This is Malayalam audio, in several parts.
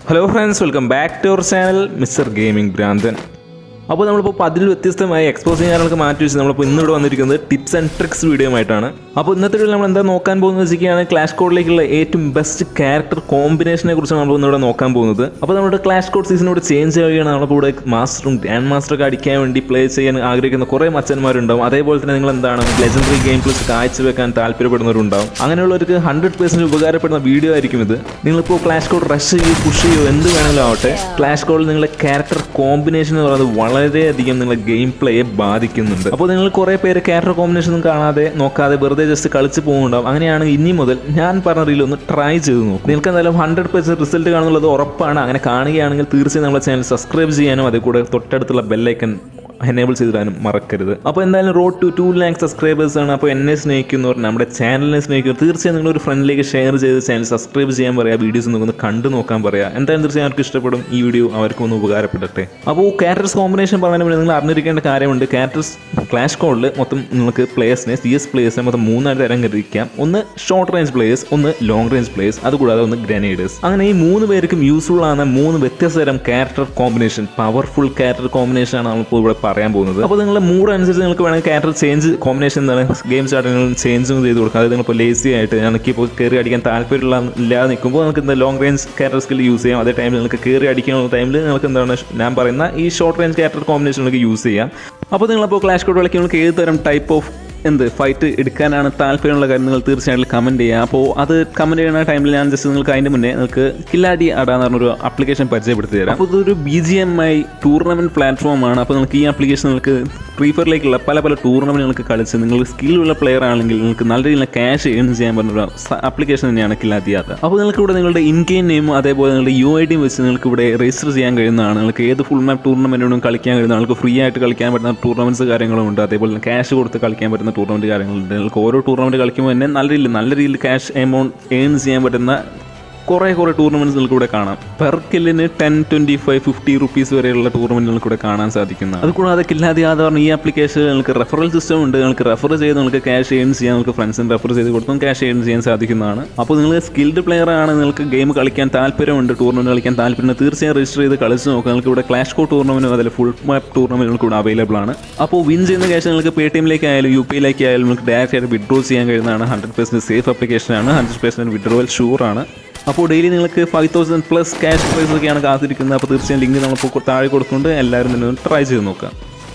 Hello friends welcome back to our channel mister gaming ഭ്രാന്തൻ അപ്പോൾ നമ്മളിപ്പോൾ അതിൽ വ്യത്യസ്തമായ എക്സ്പോസിങ് കാര്യങ്ങളൊക്കെ മാറ്റി വെച്ച് നമ്മളിപ്പോൾ ഇന്നിവിടെ വന്നിരിക്കുന്നത് ടിപ്സ് ആൻഡ് ട്രിക്സ് വീഡിയോ ആയിട്ടാണ് അപ്പോൾ ഇന്നത്തെ വീഡിയോ നമ്മൾ എന്താ നോക്കാൻ പോകുന്നത് വെച്ചിരിക്കുകയാണ് ക്ലാഷ് കോഡിലേക്കുള്ള ഏറ്റവും ബെസ്റ്റ് ക്യാരക്ടർ കോമ്പിനേഷനെ കുറിച്ച് നമ്മൾ ഇന്നിവിടെ നോക്കാൻ പോകുന്നത് അപ്പോൾ നമ്മുടെ ക്ലാഷ് കോഡ് സീസണോട് ചേഞ്ച് ചെയ്യുകയാണ് നമ്മളിപ്പോൾ ഇവിടെ മാസ്റ്ററും ഗ്രാൻഡ് മാസ്റ്ററൊക്കെ അടിക്കാൻ വേണ്ടി പ്ലേ ചെയ്യാൻ ആഗ്രഹിക്കുന്ന കുറേ മച്ചന്മാരുണ്ടാവും അതേപോലെ തന്നെ നിങ്ങൾ എന്താണ് ലെജൻഡറി ഗെയിം പ്ലസ് കാഴ്ചവെക്കാൻ താല്പര്യപ്പെടുന്നവരുണ്ടാവും അങ്ങനെയുള്ളവർക്ക് ഹൺഡ്രഡ് പേഴ്സൻറ്റ് ഉപകാരപ്പെടുന്ന വീഡിയോ ആയിരിക്കും ഇത് നിങ്ങളിപ്പോൾ ക്ലാഷ് കോഡ് റഷ് ചെയ്യോ പുഷ് ചെയ്യോ എന്ത് വേണമെങ്കിലും ആവട്ടെ ക്ലാഷ് കോഡിൽ നിങ്ങളുടെ ക്യാരക്ടർ കോമ്പിനേഷൻ എന്ന് പറയുന്നത് വളരെയധികം നിങ്ങളുടെ ഗെയിം പ്ലേയെ ബാധിക്കുന്നുണ്ട് അപ്പോൾ നിങ്ങൾ കുറേ പേര് ക്യാരക്ടർ കോമ്പിനേഷൻ ഒന്നും കാണാതെ നോക്കാതെ വെറുതെ ജസ്റ്റ് കളിച്ച് പോകുന്നുണ്ടാവും അങ്ങനെയാണ് ഇനി മുതൽ ഞാൻ പറഞ്ഞ റീൽ ഒന്ന് ട്രൈ ചെയ്ത് നോക്കും നിങ്ങൾക്ക് എന്തായാലും ഹൺഡ്രഡ് പെർസെൻറ്റ് റിസൾട്ട് കാണുന്നുള്ളത് ഉറപ്പാണ് അങ്ങനെ കാണുകയാണെങ്കിൽ തീർച്ചയായും നമ്മുടെ ചാനൽ സബ്സ്ക്രൈബ് ചെയ്യാനും അതേ കൂടെ തൊട്ടടുത്തുള്ള ബെല്ലൈക്കൺ എനേബിൾ ചെയ്തിടാനും മറക്കരുത് അപ്പോൾ എന്തായാലും road to two lakh subscribers ആണ് അപ്പോൾ എന്നെ സ്നേഹിക്കുന്നവർ നമ്മുടെ ചാനലിനെ സ്നേഹിക്കുന്നവർ തീർച്ചയായും നിങ്ങൾ ഒരു ഫ്രണ്ടിലേക്ക് ഷെയർ ചെയ്ത് ചാനൽ സബ്സ്ക്രൈബ് ചെയ്യാൻ പറയാം വീഡിയോസ് ഒന്ന് കണ്ടു നോക്കാൻ പറയാം എന്തായാലും തീർച്ചയായും അവർക്ക് ഇഷ്ടപ്പെടും ഈ വീഡിയോ അവർക്കും ഒന്ന് ഉപകാരപ്പെടട്ടെ അപ്പോൾ ക്യാരക്ടേഴ്സ് കോമ്പിനേഷൻ പറയാൻ വേണ്ടി നിങ്ങൾ അറിഞ്ഞിരിക്കേണ്ട കാര്യമുണ്ട് ക്യാരക്ടേഴ്സ് ക്ലാഷ് കോഡിൽ മൊത്തം നിങ്ങൾക്ക് പ്ലേയേഴ്സിനെ സി എസ് പ്ലേയേഴ്സിനെ മൊത്തം മൂന്നായിട്ട് തരംതിരിക്കാം ഒന്ന് ഷോർട്ട് റേഞ്ച് പ്ലേയേഴ്സ് ഒന്ന് ലോങ് റേഞ്ച് പ്ലേയേഴ്സ് അതുകൂടാതെ ഒന്ന് ഗ്രനേഡേഴ്സ് അങ്ങനെ ഈ മൂന്ന് പേർക്കും യൂസ്ഫുൾ ആണ് മൂന്ന് വ്യത്യസ്ത തരം character combination powerful character combination ആണ് നമ്മളിപ്പോൾ ഇവിടെ പറയാൻ പോകുന്നത് അപ്പോൾ നിങ്ങളുടെ മൂഡ് അനുസരിച്ച് നിങ്ങൾക്ക് വേണമെങ്കിൽ ക്യാരക്ടർ ചേഞ്ച് കോമ്പിനേഷൻ എന്താണ് ഗെയിം സ്റ്റാർട്ടിങ്ങിൽ ചേഞ്ചും ചെയ്ത് കൊടുക്കാം അത് നിങ്ങളിപ്പോൾ ലേസി ആയിട്ട് എനിക്കിപ്പോൾ കയറി അടിക്കാൻ താല്പര്യമുള്ള ഇല്ലാതെ നിൽക്കുമ്പോൾ നിങ്ങൾക്ക് എന്താ long range character skill use ചെയ്യാം അതേ ടൈമിൽ നിങ്ങൾക്ക് കയറി അടിക്കാനുള്ള ടൈമിൽ നിങ്ങൾക്ക് എന്താണ് ഞാൻ പറയുന്ന ഈ ഷോർട്ട് റേഞ്ച് ക്യാരക്ടർ കോമ്പിനേഷൻ നിങ്ങൾക്ക് യൂസ് ചെയ്യാം അപ്പോൾ നിങ്ങളപ്പോൾ ക്ലാഷ് കോഡ് കളിക്കുമ്പോൾ നിങ്ങൾക്ക് ഏത് തരം ടൈപ്പ് ഓഫ് എന്ത് ഫൈറ്റ് എടുക്കാനാണ് താല്പര്യമുള്ള കാര്യം നിങ്ങൾ തീർച്ചയായിട്ടും കമൻറ്റ് ചെയ്യുക അപ്പോൾ അത് കമൻറ്റ് ചെയ്യുന്ന ടൈമിൽ ഞാൻ ജസ്റ്റ് നിങ്ങൾക്ക് അതിൻ്റെ മുന്നേ നിങ്ങൾക്ക് കില്ലാടി അട എന്ന് പറഞ്ഞൊരു ആപ്ലിക്കേഷൻ പരിചയപ്പെടുത്തി തരാം അപ്പോൾ ഇതൊരു B G M I tournament പ്ലാറ്റ്ഫോമാണ് അപ്പോൾ നിങ്ങൾക്ക് ഈ ആപ്ലിക്കേഷൻ നിങ്ങൾക്ക് ഫ്രീ ഫയറിലേക്കുള്ള പല പല ടൂർണമെൻറ്റ് നിങ്ങൾക്ക് കളിച്ച് നിങ്ങൾ സ്കില്ലുള്ള പ്ലെയർ ആണെങ്കിൽ നിങ്ങൾക്ക് നല്ല രീതിയിൽ ക്യാഷ് ഏൺ ചെയ്യാൻ പറ്റുന്ന ആപ്ലിക്കേഷൻ തന്നെയാണ് കില്ലാതിയാത്ത അപ്പോൾ നിങ്ങൾക്ക് ഇവിടെ നിങ്ങളുടെ ഇൻ ഗെയിം നെയിമും അതേപോലെ നിങ്ങളുടെ യു ഐ ഡിയും വെച്ച് നിങ്ങൾക്ക് ഇവിടെ രജിസ്റ്റർ ചെയ്യാൻ കഴിയുന്നതാണ് നിങ്ങൾക്ക് ഏത് ഫുൾ മാപ്പ് ടൂർണമെൻറ്റിനും കളിക്കാൻ കഴിയുന്ന നിങ്ങൾക്ക് ഫ്രീ ആയിട്ട് കളിക്കാൻ പറ്റുന്ന ടൂർണമെൻറ്റ്സ് കാര്യങ്ങളും ഉണ്ട് അതേപോലെ ക്യാഷ് കൊടുത്ത് കളിക്കാൻ പറ്റുന്ന ടൂർണമെൻറ്റ് കാര്യങ്ങളുണ്ട് നിങ്ങൾക്ക് ഓരോ ടൂർണമെൻറ്റ് കളിക്കുമ്പോൾ തന്നെ നല്ല രീതിയിൽ നല്ല രീതിയിൽ ക്യാഷ് എമൗണ്ട് ഏൺ ചെയ്യാൻ പറ്റുന്ന കുറേ കുറേ ടൂർണമെൻറ്റ്സ് നിങ്ങൾക്ക് ഇവിടെ കാണാം പെർ കില്ലിന് ten twenty five fifty rupees വരെയുള്ള ടൂർണമെൻറ്റ് നിങ്ങൾക്ക് ഇവിടെ കാണാൻ സാധിക്കുന്ന അതുകൂടാതെ കില്ലാതെ അത് പറഞ്ഞ ഈ ആപ്ലിക്കേഷൻ നിങ്ങൾക്ക് റെഫറൽ സിസ്റ്റം ഉണ്ട് നിങ്ങൾക്ക് റെഫർ ചെയ്ത് നിങ്ങൾക്ക് ക്യാഷ് ഏൺ ചെയ്യാൻ നിങ്ങൾക്ക് ഫ്രണ്ട്സിന് റെഫർ ചെയ്ത് കൊടുത്തും ക്യാഷ് ഏൺ ചെയ്യാൻ സാധിക്കുന്നതാണ് അപ്പോൾ നിങ്ങൾ സ്കിൽഡ് പ്ലെയർ ആണ് നിങ്ങൾക്ക് ഗെയിം കളിക്കാൻ താല്പര്യമുണ്ട് ടൂർണമെൻറ്റ് കളിക്കാൻ താല്പര്യം തീർച്ചയായും രജിസ്റ്റർ ചെയ്ത് കളിച്ച് നോക്കുക നിങ്ങൾക്ക് ഇവിടെ ക്ലാഷ് കോ ടൂർണമെൻറ്റും അതിൽ ഫുൾ മാപ്പ് ടൂർണമെൻറ്റുകൾ കൂടെ അവൈലബിൾ ആണ് അപ്പോൾ വിൻ ചെയ്യുന്ന ക്യാഷ് നിങ്ങൾക്ക് പേ ടി എമ്മിലേക്ക് ആയാലും യു പി ഐയിലേക്ക് ആയാലും നിങ്ങൾക്ക് ഡയറക്റ്റ് ആയിട്ട് വിഡ്രോ ചെയ്യാൻ കഴിയുന്നതാണ് ഹൺഡ്രഡ് പെർസെൻറ്റ് സേഫ് ആപ്ലിക്കേഷനാണ് ഹൺഡ്രഡ് പെർസെൻറ്റ് വിഡ്രോവൽ ഷൂർ ആണ് അപ്പോൾ ഡെയിലി നിങ്ങൾക്ക് five thousand plus cash prize ഒക്കെയാണ് കാത്തിരിക്കുന്നത് അപ്പോൾ തീർച്ചയായും ലിങ്ക് നമ്മളിപ്പോൾ താഴെ കൊടുക്കുന്നുണ്ട് എല്ലാവരും തന്നെ ഒന്ന് ട്രൈ ചെയ്ത് നോക്കാം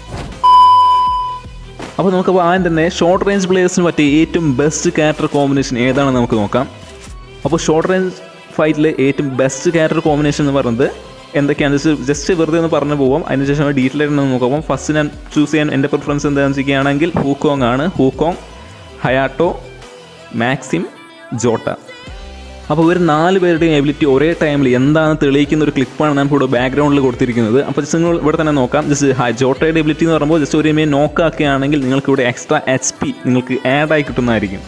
അപ്പോൾ നമുക്ക് ആദ്യം തന്നെ ഷോർട്ട് റേഞ്ച് പ്ലേയേഴ്സിന് പറ്റിയ ഏറ്റവും ബെസ്റ്റ് ക്യാരക്ടർ കോമ്പിനേഷൻ ഏതാണെന്ന് നമുക്ക് നോക്കാം അപ്പോൾ ഷോർട്ട് റേഞ്ച് ഫൈറ്റിൽ ഏറ്റവും ബെസ്റ്റ് ക്യാരക്ടർ കോമ്പിനേഷൻ എന്ന് പറയുന്നത് എന്തൊക്കെയാണ് ജസ്റ്റ് ജസ്റ്റ് വെറുതെ ഒന്ന് പറഞ്ഞു പോകാം അതിനുശേഷം ഡീറ്റെയിൽ ആയിട്ട് ഒന്ന് നോക്കാം ഫസ്റ്റ് ഞാൻ ചൂസ് ചെയ്യാൻ എൻ്റെ പ്രിഫറൻസ് എന്താണെന്ന് വെച്ചിരിക്കുകയാണെങ്കിൽ ഹൂക്കോങ് ആണ് ഹൂക്കോങ് ഹയാട്ടോ മാക്സിം ജോട്ട അപ്പോൾ ഇവർ നാല് പേരുടെയും എബിലിറ്റി ഒരേ ടൈമിൽ എന്താണ് തെളിയിക്കുന്ന ഒരു ക്ലിപ്പാണ് ഞാൻ ഇവിടെ ബാക്ക്ഗ്രൗണ്ടിൽ കൊടുത്തിരിക്കുന്നത് അപ്പോൾ ജസ്റ്റ് നിങ്ങൾ ഇവിടെ തന്നെ നോക്കാം ജസ്റ്റ് ജോട്ടയുടെ എബിലിറ്റി എന്ന് പറയുമ്പോൾ ജസ്റ്റ് ഒരു മേ നോക്കാക്കുകയാണെങ്കിൽ നിങ്ങൾക്ക് ഇവിടെ എക്സ്ട്രാ എച്ച് പി നിങ്ങൾക്ക് ആഡ് ആയി കിട്ടുന്നതായിരിക്കും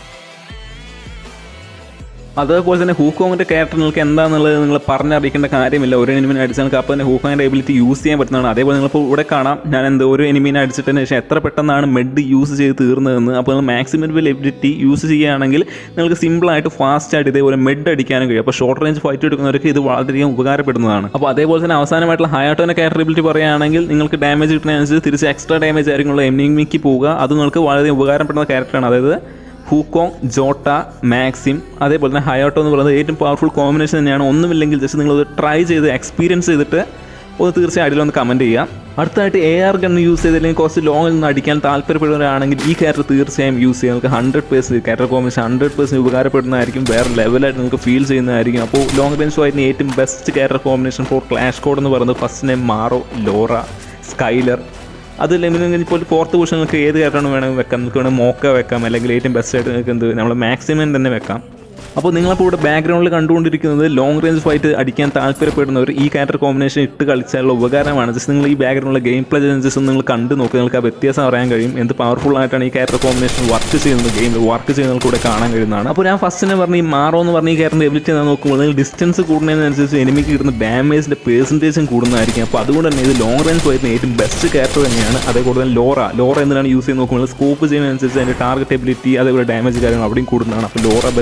അതേപോലെ തന്നെ ഹൂക്കോങ്ങിൻ്റെ ക്യാരക്ടർ നിങ്ങൾക്ക് എന്താണെന്നുള്ളത് നിങ്ങൾ പറഞ്ഞറിയിക്കേണ്ട കാര്യമില്ല ഒരു എനിമിനെ അടിച്ചാൽ നിങ്ങൾക്ക് അപ്പോൾ തന്നെ ഹൂക്കോങ്ങിൻ്റെ എബിലിറ്റി യൂസ് ചെയ്യാൻ പറ്റുന്നതാണ് അതേപോലെ നിങ്ങളിപ്പോൾ ഇവിടെ കാണാം ഞാൻ എന്ത് ഒരു എനിമിനെ അടിച്ചിട്ടതിന് ശേഷം എത്ര പെട്ടെന്നാണ് മെഡ് യൂസ് ചെയ്ത് തീർന്നതെന്ന് അപ്പോൾ നിങ്ങൾ മാക്സിമം എബിലിറ്റി യൂസ് ചെയ്യുകയാണെങ്കിൽ നിങ്ങൾക്ക് സിമ്പിളായിട്ട് ഫാസ്റ്റ് ആയിട്ട് ഇതേപോലെ മെഡ് അടിക്കാനും കഴിയും അപ്പോൾ ഷോർട്ട് റേഞ്ച് ഫൈറ്റ് എടുക്കുന്നവർക്ക് ഇത് വളരെയധികം ഉപകാരപ്പെടുന്നതാണ് അപ്പോൾ അതേപോലെ തന്നെ അവസാനമായിട്ടുള്ള ഹയാട്ടോൻ്റെ ക്യാരക്ടർ എബിലിറ്റി പറയുകയാണെങ്കിൽ നിങ്ങൾക്ക് ഡാമേജ് കിട്ടുന്നതനുസരിച്ച് തിരിച്ച് എക്സ്ട്രാ ഡാമേജ് ആയിരിക്കുള്ള എനിമിക്ക് പോവുക അത് നിങ്ങൾക്ക് വളരെ ഉപകാരപ്പെടുന്ന ക്യാരക്ടറാണ് അതായത് ഹൂക്കോങ് ജോട്ട മാക്സിം അതേപോലെ തന്നെ ഹയോട്ടോ എന്ന് പറയുന്നത് ഏറ്റവും പവർഫുൾ കോമ്പിനേഷൻ തന്നെയാണ് ഒന്നുമില്ലെങ്കിൽ ജസ്റ്റ് നിങ്ങളത് ട്രൈ ചെയ്ത് എക്സ്പീരിയൻസ് ചെയ്തിട്ട് ഒന്ന് തീർച്ചയായും അടിയിലൊന്ന് കമൻറ്റ് ചെയ്യാം അടുത്തായിട്ട് എ ആർ ഗൺ യൂസ് ചെയ്തില്ലെങ്കിൽ കുറച്ച് ലോങ്ങിൽ നിന്ന് അടിക്കാൻ താല്പര്യപ്പെടുന്നവരാണെങ്കിൽ ഈ ക്യാരക്ടർ തീർച്ചയായും യൂസ് ചെയ്യാം നിങ്ങൾക്ക് hundred percent character combination hundred percent ഉപകാരപ്പെടുന്നതായിരിക്കും വേറെ ലെവലായിട്ട് നിങ്ങൾക്ക് ഫീൽ ചെയ്യുന്നതായിരിക്കും അപ്പോൾ ലോങ് റേഞ്ച് ഫൈറ്റിന് ഏറ്റവും best character combination for clash code എന്ന് പറയുന്നത് first name Maro Laura Skyler അത് ലെമിനെങ്കിൽ ഇപ്പോൾ ഫോർത്ത് പൊസിഷൻ നിങ്ങൾക്ക് ഏത് ക്യാരക്ടറാണ് വേണമെങ്കിൽ വെക്കാം നിങ്ങൾക്ക് വേണമെങ്കിൽ മോക്ക വെക്കാം അല്ലെങ്കിൽ ഏറ്റവും ബെസ്റ്റ് ആയിട്ട് നിങ്ങൾക്ക് എന്ത് നമ്മൾ മാക്സിമം തന്നെ വെക്കാം അപ്പോൾ നിങ്ങളപ്പോൾ ഇവിടെ ബാക്ക്ഗ്രൗണ്ടിൽ കണ്ടുകൊണ്ടിരിക്കുന്നത് ലോങ് റേഞ്ച് ഫൈറ്റ് അടിക്കാൻ താല്പര്യപ്പെടുന്നവർ ഈ ക്യാരക്ടർ കോമ്പിനേഷൻ ഇട്ട് കളിച്ചാലുള്ള ഉപകാരമാണ് ജസ്റ്റ് നിങ്ങൾ ഈ ബാക്ക്ഗ്രൗണ്ടിലെ ഗെയിം പ്ലേ ചേഞ്ചസ് നിങ്ങൾ കണ്ടു നോക്കുക നിങ്ങൾക്ക് ആ വ്യത്യാസം അറിയാൻ കഴിയും എന്ത് പവർഫുൾ ആയിട്ടാണ് ഈ ക്യാരക്ടർ കോമ്പിനേഷൻ വർക്ക് ചെയ്യുന്നത് ഗെയിമിൽ വർക്ക് ചെയ്യുന്നത് കൂടെ കാണാൻ കഴിയുന്നതാണ് അപ്പോൾ ഞാൻ ഫസ്റ്റ് തന്നെ പറഞ്ഞ ഈ മാറോ എന്ന് പറഞ്ഞ ഈ ക്യാരക്ടറിൻ്റെ എബിലിറ്റി ഞാൻ നോക്കുമ്പോൾ നിങ്ങൾ ഡിസ്റ്റൻസ് കൂടുന്നതിനനുസരിച്ച് എനിമിക്ക് കിട്ടുന്ന ഡാമേജിൻ്റെ പേഴ്സൻറ്റേജും കൂടുന്നതായിരിക്കും അപ്പോൾ അതുകൊണ്ട് തന്നെ ഇത് ലോങ് റേഞ്ച് ഫൈറ്റിന് ഏറ്റവും ബെസ്റ്റ് ക്യാരക്ടർ തന്നെയാണ് അതേപോലെ തന്നെ ലോറ ലോറ എന്തിനാണ് യൂസ് ചെയ്ത് നോക്കുമ്പോൾ സ്കോപ്പ് ചെയ്യുന്നതനുസരിച്ച് അതിൻ്റെ ടാർഗറ്റ് എബിലിറ്റി അതേപോലെ ഡാമേജ് കാര്യങ്ങൾ അവിടെയും കൂടുന്നതാണ് അപ്പോൾ ലോറ ബെസ്റ്റ് തന്നെയാണ്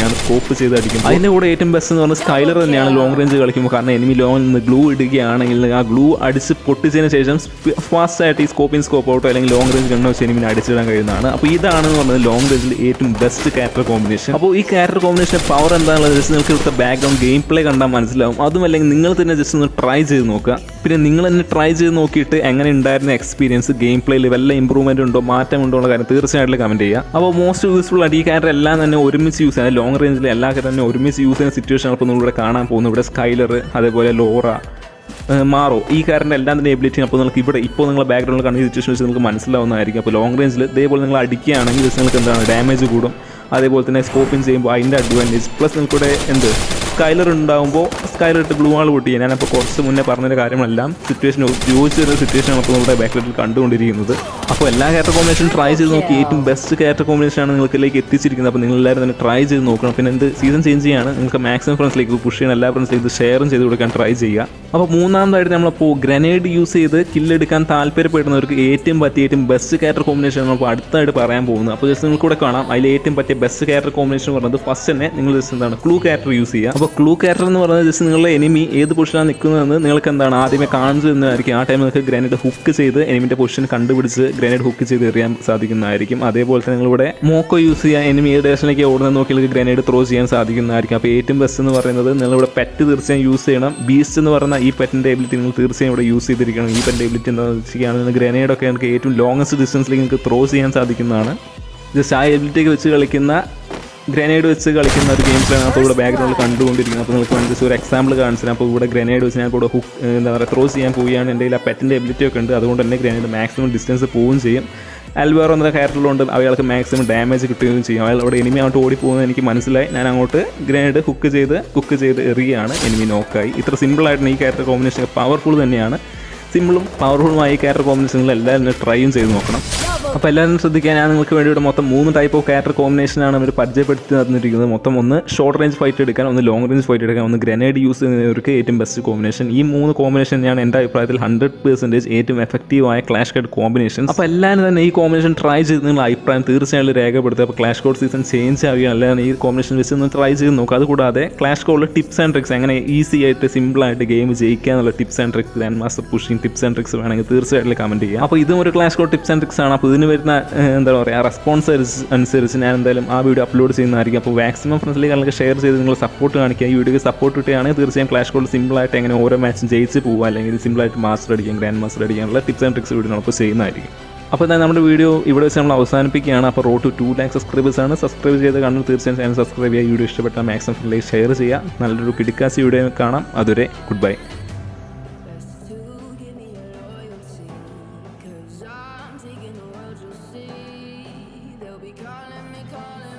തന്നെയാണ് സ്കോപ്പ് ചെയ്ത് അടിക്കുന്നത് അതിൻ്റെ കൂടെ ഏറ്റവും ബെസ്റ്റ് എന്ന് പറഞ്ഞാൽ സ്കൈലർ തന്നെയാണ് ലോങ് റേഞ്ച് കളിക്കുമ്പോൾ കാരണം എനിമി ലോങ്ങിൽ നിന്ന് ഗ്ലൂ ഇടുകയാണെങ്കിൽ ആ ഗ്ലൂ അടിച്ച് പൊട്ടിച്ചതിന് ശേഷം ഫാസ്റ്റ് ആയിട്ട് ഈ സ്കോപ്പിംഗ് സ്കോപ്പ് ഔട്ടോ അല്ലെങ്കിൽ ലോങ് റേഞ്ച് കണ്ണു വെച്ച് എനിമിനെ അടിച്ചിടാൻ കഴിയുന്നതാണ് അപ്പോൾ ഇതാണെന്ന് പറഞ്ഞത് ലോങ് റേഞ്ചിൽ ഏറ്റവും ബെസ്റ്റ് ക്യാരക്ടർ കോമ്പിനേഷൻ അപ്പോൾ ഈ ക്യാരക്ടർ കോമ്പിനേഷൻ പവർ എന്താണെന്നുള്ളത് ജസ്റ്റ് നിങ്ങൾക്ക് ഇവിടുത്തെ ബാക്ക്ഗ്രൗണ്ട് ഗെയിം പ്ലേ കണ്ടാൽ മനസ്സിലാവും അതും അല്ലെങ്കിൽ നിങ്ങൾ തന്നെ ജസ്റ്റ് ഒന്ന് ട്രൈ ചെയ്ത് നോക്കുക പിന്നെ നിങ്ങൾ തന്നെ ട്രൈ ചെയ്ത് നോക്കിയിട്ട് എങ്ങനെ ഉണ്ടായിരുന്ന എക്സ്പീരിയൻസ് ഗെയിം പ്ലേയിൽ വല്ല ഇമ്പ്രൂവ്മെന്റ് ഉണ്ടോ മാറ്റം ഉണ്ടോ ഉള്ള കാര്യം തീർച്ചയായിട്ടും കമന്റ് ചെയ്യുക അപ്പോൾ മോസ്റ്റ് യൂസ്ഫുൾ ആയിട്ട് ഈ ക്യാരക്ടർ എല്ലാം തന്നെ ഒരുമിച്ച് യൂസ് ചെയ്യാൻ ലോങ് റേഞ്ചിൽ എല്ലാ കാര്യം തന്നെ ഒരുമിച്ച് യൂസ് ചെയ്യുന്ന സിറ്റുവേഷൻ ഇപ്പോൾ നിങ്ങളിവിടെ കാണാൻ പോകുന്നു ഇവിടെ സ്കൈലർ അതേപോലെ ലോറ ഏഹ് മാറോ ഈ കാറിൻ്റെ എല്ലാം തന്നെ എബിലിറ്റി അപ്പോൾ നിങ്ങൾക്ക് ഇവിടെ ഇപ്പോൾ നിങ്ങൾ ബാക്ക്ഗ്രൗണ്ടിൽ കാണുന്ന സിറ്റുവേഷൻ വെച്ച് നിങ്ങൾക്ക് മനസ്സിലാവുന്നതായിരിക്കും അപ്പോൾ ലോങ് റേഞ്ചിൽ ഇതേപോലെ നിങ്ങൾ അടിക്കുകയാണെങ്കിൽ just നിങ്ങൾക്ക് എന്താണ് ഡാമേജ് കൂടും അതേപോലെ തന്നെ സ്കോപ്പിംഗ് ചെയ്യുമ്പോൾ അതിൻ്റെ അഡ്വാൻറ്റേജ് പ്ലസ് നിങ്ങൾക്കിവിടെ എന്ത് സ്കൈലർ ഉണ്ടാകുമ്പോൾ സ്കൈലർ ഇട്ട് ബ്ലൂ ആൾ പൊട്ടി ഞാനപ്പോൾ കുറച്ച് മുന്നേ പറഞ്ഞ കാര്യങ്ങളെല്ലാം സിറ്റുവേഷൻ യോജിച്ച് വരുന്ന സിറ്റുവേഷനാണ് ഇപ്പോൾ നമ്മുടെ ബാക്ക്ഗ്രൗണ്ടിൽ കണ്ടുകൊണ്ടിരിക്കുന്നത് അപ്പോൾ എല്ലാ ക്യാരക്ടർ കോമ്പിനേഷൻ ട്രൈ ചെയ്ത് നോക്കി ഏറ്റവും ബെസ്റ്റ് ക്യാരക്ടർ കോമ്പിനേഷനാണ് നിങ്ങൾക്കിലേക്ക് എത്തിച്ചിരിക്കുന്നത് അപ്പോൾ നിങ്ങൾ എല്ലാവരും തന്നെ ട്രൈ ചെയ്ത് നോക്കണം പിന്നെ എന്ത് സീസൺ ചേഞ്ച് ചെയ്യാണ് നിങ്ങൾക്ക് മാക്സിമം ഫ്രണ്ട്സിലേക്ക് പുഷ് ചെയ്യണം എല്ലാ ഫ്രണ്ട്സിലേക്ക് ഇത് ഷെയറും ചെയ്ത് കൊടുക്കാൻ ട്രൈ ചെയ്യുക അപ്പോൾ മൂന്നാമതായിട്ട് നമ്മളിപ്പോൾ ഗ്രനേഡ് യൂസ് ചെയ്ത് കില്ലെടുക്കാൻ താല്പര്യപ്പെടുന്നവർക്ക് ഏറ്റവും പറ്റിയ ഏറ്റവും ബെസ്റ്റ് ക്യാരക്ടർ കോമ്പിനേഷൻ നമ്മളിപ്പോൾ അടുത്തായിട്ട് പറയാൻ പോകുന്നത് അപ്പോൾ ജസ്റ്റ് നിങ്ങൾക്ക് കൂടെ കാണാം അതിൽ ഏറ്റവും പറ്റിയ ബെസ്റ്റ് ക്യാരക്ടർ കോമ്പിനേഷൻ പറയുന്നത് ഫസ്റ്റ് തന്നെ നിങ്ങൾ ജസ്റ്റ് എന്താണ് ക്ലൂ ക്യാരക്ടർ യൂസ് ചെയ്യുക അപ്പോൾ ക്ലൂ ക്യാരക്ടർ എന്ന് പറയുന്നത് ജസ്റ്റ് നിങ്ങളുടെ എനിമി ഏത് പൊസിഷനാണ് നിൽക്കുന്നതെന്ന് നിങ്ങൾക്ക് എന്താണ് ആദ്യമേ കാണിച്ചു തന്നതായിരിക്കും ആ ടൈം നിങ്ങൾക്ക് ഗ്രനേഡ് ഹുക്ക് ചെയ്ത് എനിമിൻ്റെ പൊസിഷൻ കണ്ടുപിടിച്ച് ഗ്രനേഡ് ഹുക്ക് ചെയ്ത് എറിയാൻ സാധിക്കുന്നതായിരിക്കും അതേപോലെ തന്നെ നിങ്ങളിവിടെ മോക്കോ യൂസ് ചെയ്യുക എനിമി ഏത് ഡയറക്ഷനിലേക്ക് ഓടുന്നത് നോക്കി നിങ്ങൾക്ക് ഗ്രനേഡ് ത്രോ ചെയ്യാൻ സാധിക്കുന്നതായിരിക്കും അപ്പോൾ ഏറ്റവും ബെസ്റ്റ് എന്ന് പറയുന്നത് നിങ്ങളിവിടെ പെറ്റ് തീർച്ചയായും യൂസ് ചെയ്യണം ബീസ്റ്റ് എന്ന് പറയുന്ന ഈ പെറ്റിൻ്റെ എബിലിറ്റി നിങ്ങൾ തീർച്ചയായും ഇവിടെ യൂസ് ചെയ്തിരിക്കണം ഈ പെറ്റിൻ്റെ എബിലിറ്റി എന്താണെന്ന് വെച്ചിരിക്കുകയാണെങ്കിൽ ഗ്രനേഡൊക്കെ നിങ്ങൾക്ക് ഏറ്റവും ലോങ്ങസ്റ്റ് ഡിസ്റ്റൻസിലേക്ക് നിങ്ങൾക്ക് ത്രോ ചെയ്യാൻ സാധിക്കുന്നതാണ് ജസ്റ്റ് ആ എബിലിറ്റിയൊക്കെ വെച്ച് കളിക്കുന്ന ഗ്രനേഡ് വെച്ച് കളിക്കുന്ന ഒരു ഗെയിം പ്ലേ അപ്പോൾ ഇവിടെ ബാക്ക്ഗ്രൗണ്ടിൽ കണ്ടുകൊണ്ടിരിക്കുന്നത് അപ്പോൾ നിങ്ങൾക്ക് വേണ്ടി ഒരു എക്സാമ്പിൾ കാണിച്ചു അപ്പോൾ ഇവിടെ ഗ്രനേഡ് വെച്ച് ഞാൻ ഇവിടെ ഹുക്ക് എന്താ പറയുക ത്രോ ചെയ്യാൻ പോവുകയാണ് എൻ്റെ കയ്യിൽ ആ പെറ്റിൻ്റെ എബിലിറ്റി ഒക്കെ ഉണ്ട് അതുകൊണ്ട് തന്നെ ഗ്രനേഡ് മാക്സിമം ഡിസ്റ്റൻസ് പോവുകയും ചെയ്യും അൽവേറോ എന്ന ക്യാരക്ടറിലുണ്ട് അയാൾക്ക് മാക്സിമം ഡാമേജ് കിട്ടുകയും ചെയ്യും അയാൾ അവിടെ എനിമി അങ്ങോട്ട് ഓടിപ്പോകുന്നത് എനിക്ക് മനസ്സിലായി ഞാൻ അങ്ങോട്ട് ഗ്രനേഡ് ഹുക്ക് ചെയ്ത് കുക്ക് ചെയ്ത് എറിയുകയാണ് എനിമി നോക്കായി ഇത്ര സിമ്പിളായിട്ടാണ് ഈ ക്യാരക്ടർ കോമ്പിനേഷൻ പവർഫുൾ തന്നെയാണ് സിമ്പിളും പവർഫുള്ളുമായ ഈ ക്യാരക്ടർ കോമ്പിനേഷനിൽ എല്ലാവരും ട്രൈയും ചെയ്ത് നോക്കണം അപ്പോൾ എല്ലാവരും ശ്രദ്ധിക്കാൻ ഞാൻ നിങ്ങൾക്ക് വേണ്ടി ഇവിടെ മൊത്തം മൂന്ന് ടൈപ്പ് ഓഫ് ക്യാരക്ടർ കോമ്പിനേഷനാണ് അവർ പരിചയപ്പെടുത്തി തന്നിരിക്കുന്നത് മൊത്തം ഒന്ന് ഷോർട്ട് റേഞ്ച് ഫൈറ്റ് എടുക്കാൻ ഒന്ന് ലോങ് റേഞ്ച് ഫൈറ്റ് എടുക്കാൻ ഒന്ന് ഗ്രനേഡ് യൂസ് ചെയ്യുന്നവർക്ക് ഏറ്റവും ബെസ്റ്റ് കോമ്പിനേഷൻ ഈ മൂന്ന് കോമ്പിനേഷൻ ഞാൻ എൻ്റെ അഭിപ്രായത്തിൽ ഹൺഡ്രഡ് പെർസെൻറ്റേജ് ഏറ്റവും എഫക്റ്റീവായ ക്ലാഷ് കാർഡ് കോമ്പിനേഷൻ അപ്പോൾ എല്ലാവരും തന്നെ ഈ കോമ്പിനേഷൻ ട്രൈ ചെയ്ത് നിങ്ങളുടെ അഭിപ്രായം തീർച്ചയായും രേഖപ്പെടുത്തുക അപ്പോൾ ക്ലാഷ് കോഡ് സീസൺ ചേഞ്ച് ആവുകയാണ് അല്ലാതെ ഈ കോമ്പിനേഷൻ വെച്ച് ഒന്ന് ട്രൈ ചെയ്ത് നോക്കുക അതുകൂടാതെ ക്ലാഷ് കോഡിൽ ടിപ്സ് ആൻഡ് ട്രിക്സ് എങ്ങനെ ഈസി ആയിട്ട് സിമ്പിളായിട്ട് ഗെയിം ജയിക്കുക എന്നുള്ള tips and tricks grand master pushing tips and tricks വേണമെങ്കിൽ തീർച്ചയായിട്ടും കമൻറ്റ് ചെയ്യുക അപ്പോൾ ഇതും ഒരു clash code tips and tricks ആണ് അപ്പോൾ ഇതിന് വരുന്ന ഏഹ്, എന്താ പറയുക റെസ്പോൺസ് അനുസരിച്ച് ഞാൻ എന്തായാലും ആ വീഡിയോ അപ്ലോഡ് ചെയ്യുന്നതായിരിക്കും അപ്പോൾ മാക്സിമം ഫ്രണ്ട്സിലേക്ക് നിങ്ങൾക്ക് ഷെയർ ചെയ്ത് നിങ്ങൾ സപ്പോർട്ട് കാണിക്കുക ഈ വീഡിയോക്ക് സപ്പോർട്ട് കിട്ടുകയാണെങ്കിൽ തീർച്ചയായും ക്ലാഷ് കോഡ് സിമ്പിളായിട്ട് എങ്ങനെ ഓരോ മാച്ചും ജയിച്ച് പോകുക അല്ലെങ്കിൽ സിമ്പിളായിട്ട് മാസ്റ്റർ അടിക്കാം ഗ്രാൻഡ് മാസ്റ്റർ അടിക്കാനുള്ള ടിപ്സ് ആൻഡ് ട്രിക്സ് വീഡിയോ നമ്മൾ ചെയ്യുന്നതായിരിക്കും അപ്പോൾ എന്താ നമ്മുടെ വീഡിയോ ഇവിടെ വെച്ച് നമ്മൾ അവസാനിപ്പിക്കുകയാണ് അപ്പോൾ road to two lakh subscribers ആണ് സബ്സ്ക്രൈബ് ചെയ്ത് കാണുന്നത് തീർച്ചയായും ചാനൽ സബ്സ്ക്രൈബ് ചെയ്യുക വീഡിയോ ഇഷ്ടപ്പെട്ടാൽ മാക്സിമം ഫ്രണ്ടിലേക്ക് ഷെയർ ചെയ്യുക നല്ലൊരു കിടക്കാസി വീഡിയോ കാണാം അതുവരെ good bye to give me your loyalty. Cause I'm taking the world you'll see. They'll be calling me, calling